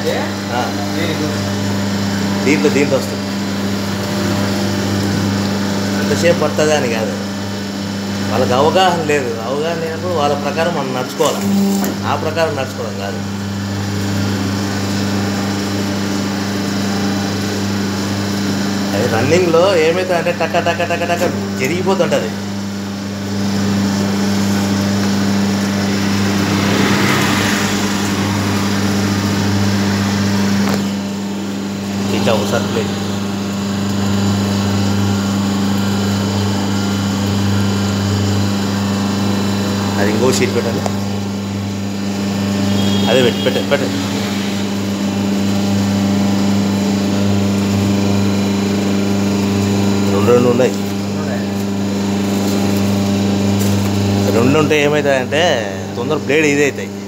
అంటే ఆ, దీనికి దీంట్లో దీంట్లో వస్తుంది ఎంతసేపు పడుతుందా అని కాదు వాళ్ళకి అవగాహన లేదు అవగాహన లేనప్పుడు వాళ్ళ ప్రకారం మనం నడుచుకోవాలి ఆ ప్రకారం నడుచుకోవడం కాదు అది రన్నింగ్లో ఏమైతే అంటే టక్క టక్క టక్క టక్క జరిగిపోతుంటుంది ఇట్లా ఒకసారి ప్లే అది ఇంకో షీట్ పెట్టండి అదే పెట్టి పెట్టండి పెట్టండి రెండు రెండు ఉన్నాయి రెండు ఉంటే ఏమవుతాయంటే తొందర బ్లేడ్ ఇదే అవుతాయి